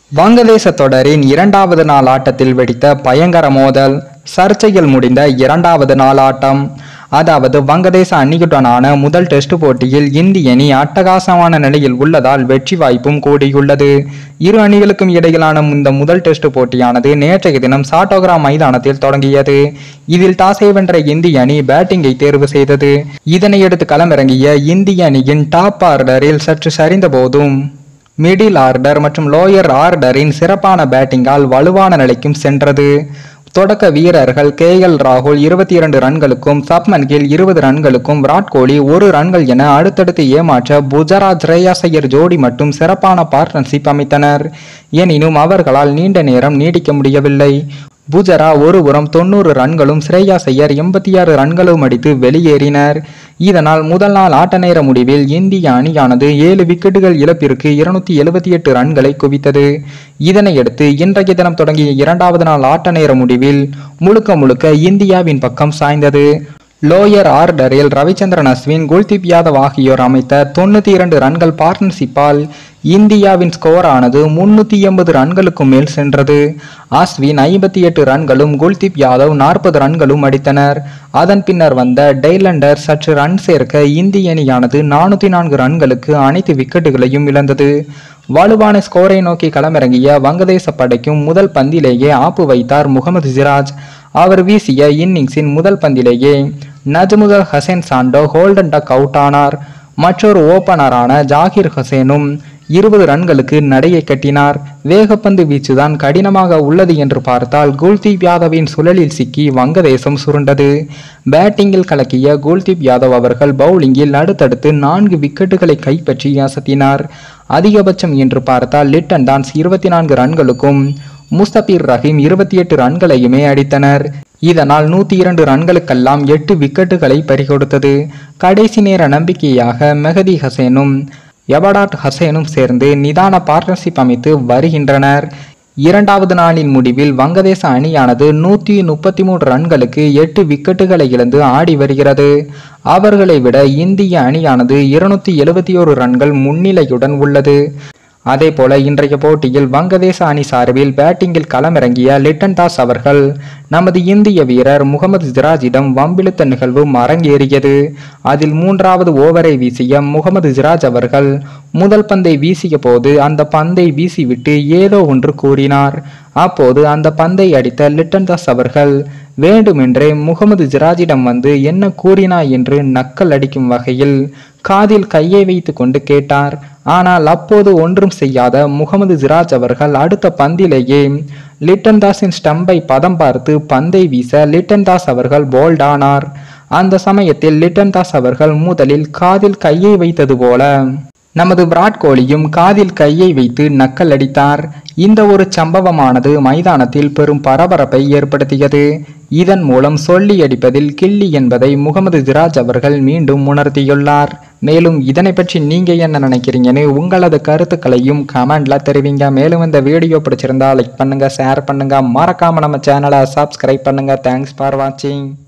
வங்கதேச தொடரின் இரண்டாவது நாள் ஆட்டத்தில் வெடித்த பயங்கர மோதல் சர்ச்சையில் முடிந்த இரண்டாவது நாள் ஆட்டம் அதாவது வங்கதேச அணியுடனான முதல் டெஸ்ட் போட்டியில் இந்திய அணி அட்டகாசமான நிலையில் உள்ளதால் வெற்றி வாய்ப்பும் கூடியுள்ளது இரு அணிகளுக்கும் இடையிலான இந்த முதல் டெஸ்ட் போட்டியானது நேற்றைய தினம் சாட்டோகிரா மைதானத்தில் தொடங்கியது இதில் டாஸை வென்ற இந்திய அணி பேட்டிங்கை தேர்வு செய்தது இதனையடுத்து களமிறங்கிய இந்திய அணியின் டாப் ஆர்டரில் சற்று சரிந்த போதும் மிடில் ஆர்டர் மற்றும் லோயர் ஆர்டரின் சிறப்பான பேட்டிங்கால் வலுவான நிலைக்கும் சென்றது தொடக்க வீரர்கள் கே எல் ராகுல் இருபத்தி இரண்டு ரன்களுக்கும் சப்மன் கில் இருபது ரன்களுக்கும் விராட் கோலி ஒரு ரன்கள் என அடுத்தடுத்து ஏமாற்ற புஜராஜ் ரேயாஸ் ஐயர் ஜோடி மட்டும் சிறப்பான பார்ட்னர்ஷிப் அமைத்தனர் எனினும் அவர்களால் நீண்ட நேரம் நீடிக்க முடியவில்லை புஜரா ஒருபுறம் தொண்ணூறு ரன்களும் ஸ்ரேயாஸ் ஐயர் எண்பத்தி ஆறு ரன்களும் அடித்து வெளியேறினர் இதனால் முதல் நாள் ஆட்ட நேர முடிவில் இந்திய அணியானது ஏழு விக்கெட்டுகள் இழப்பிற்கு இருநூத்தி எழுபத்தி எட்டு ரன்களை குவித்தது இதனையடுத்து இன்றைய தினம் தொடங்கிய இரண்டாவது நாள் ஆட்ட நேர முடிவில் முழுக்க முழுக்க இந்தியாவின் பக்கம் சாய்ந்தது லோயர் ஆர்டரில் ரவிச்சந்திரன் அஸ்வின் குல்தீப் யாதவ் ஆகியோர் அமைத்த தொண்ணூத்தி இரண்டு ரன்கள் பார்ட்னர்ஷிப்பால் இந்தியாவின் ஸ்கோர் ஆனது முன்னூத்தி எண்பது ரன்களுக்கு மேல் சென்றது அஸ்வின் ஐம்பத்தி எட்டு ரன்களும் குல்தீப் யாதவ் நாற்பது ரன்களும் அடித்தனர் அதன் பின்னர் வந்த டெய்லண்டர் சற்று ரன் சேர்க்க இந்திய அணியானது நானூத்தி நான்கு ரன்களுக்கு அனைத்து விக்கெட்டுகளையும் இழந்தது வலுவான ஸ்கோரை நோக்கி களமிறங்கிய வங்கதேச படைக்கும் முதல் பந்திலேயே ஆப்பு வைத்தார் முகமது சிராஜ் அவர் வீசிய இன்னிங்ஸின் முதல் பந்திலேயே Najmul Hossain Shanto golden duck out ஆனார் மற்றொரு ஓபனரான ஜாகிர் ஹசேனும் இருபது ரன்களுக்கு நடையை கட்டினார் வேகப்பந்து வீச்சுதான் கடினமாக உள்ளது என்று பார்த்தால் குல்தீப் யாதவின் சுழலில் சிக்கி வங்கதேசம் சுருண்டது பேட்டிங்கில் கலக்கிய குல்தீப் யாதவ் அவர்கள் பவுலிங்கில் அடுத்தடுத்து நான்கு விக்கெட்டுகளை கைப்பற்றி அசத்தினார் அதிகபட்சம் என்று பார்த்தால் லிட்டன் டான்ஸ் இருபத்தி நான்கு ரன்களுக்கும் முஸ்தபிர் ரஹீம் இருபத்தி எட்டு ரன்களையுமே அடித்தனர் இதனால் நூத்தி இரண்டு ரன்களுக்கெல்லாம் எட்டு விக்கெட்டுகளை பறிகொடுத்தது கடைசி நேர நம்பிக்கையாக மெஹதி ஹசேனும் எபடாட் ஹசேனும் சேர்ந்து நிதான பார்ட்னர்ஷிப் அமைத்து வருகின்றனர் இரண்டாவது நாளின் முடிவில் வங்கதேச அணியானது நூற்றி முப்பத்தி மூன்று ரன்களுக்கு எட்டு விக்கெட்டுகளை இழந்து ஆடி வருகிறது அவர்களை விட இந்திய அணியானது இருநூத்தி எழுபத்தி ஒரு ரன்கள் முன்னிலையுடன் உள்ளது அதே போல இன்றைய போட்டியில் வங்கதேச அணி சார்பில் பேட்டிங்கில் களமிறங்கிய லிட்டன் தாஸ் அவர்கள் நமது இந்திய வீரர் முகமது சிராஜிடம் வம்பிழுத்த நிகழ்வு அரங்கேறியது அதில் மூன்றாவது ஓவரை வீசிய முகமது சிராஜ் அவர்கள் முதல் பந்தை வீசிய போது அந்த பந்தை வீசிவிட்டு ஏதோ ஒன்று கூறினார் அப்போது அந்த பந்தை அடித்த லிட்டன் தாஸ் அவர்கள் வேண்டுமென்றே முகமது ஜிராஜிடம் வந்து என்ன கூறினாய் என்று நக்கல் அடிக்கும் வகையில் காதில் கையை வைத்து கொண்டு கேட்டார் ஆனால் அப்போது ஒன்றும் செய்யாத முகமது ஜிராஜ் அவர்கள் அடுத்த பந்திலேயே லிட்டன் தாஸின் ஸ்டம்பை பதம் பார்த்து பந்தை வீச லிட்டன் தாஸ் அவர்கள் போல்ட் ஆனார் அந்த சமயத்தில் லிட்டன் தாஸ் அவர்கள் முதலில் காதில் கையை வைத்தது போல நமது விராட் கோலியும் காதில் கையை வைத்து நக்கல் அடித்தார் இந்த ஒரு சம்பவமானது மைதானத்தில் பெரும் பரபரப்பை ஏற்படுத்தியது இதன் மூலம் சொல்லி அடிப்பதில் கில்லி என்பதை முகமது சிராஜ் அவர்கள் மீண்டும் உணர்த்தியுள்ளார் மேலும் இதனை பற்றி நீங்க என்ன நினைக்கிறீங்கன்னு உங்களது கருத்துக்களையும் கமெண்ட்ல தெரிவிங்க மேலும் இந்த வீடியோ பிடிச்சிருந்தா லைக் பண்ணுங்க ஷேர் பண்ணுங்க மறக்காம நம்ம சேனலை சப்ஸ்கிரைப் பண்ணுங்க தேங்க்ஸ் ஃபார் வாட்சிங்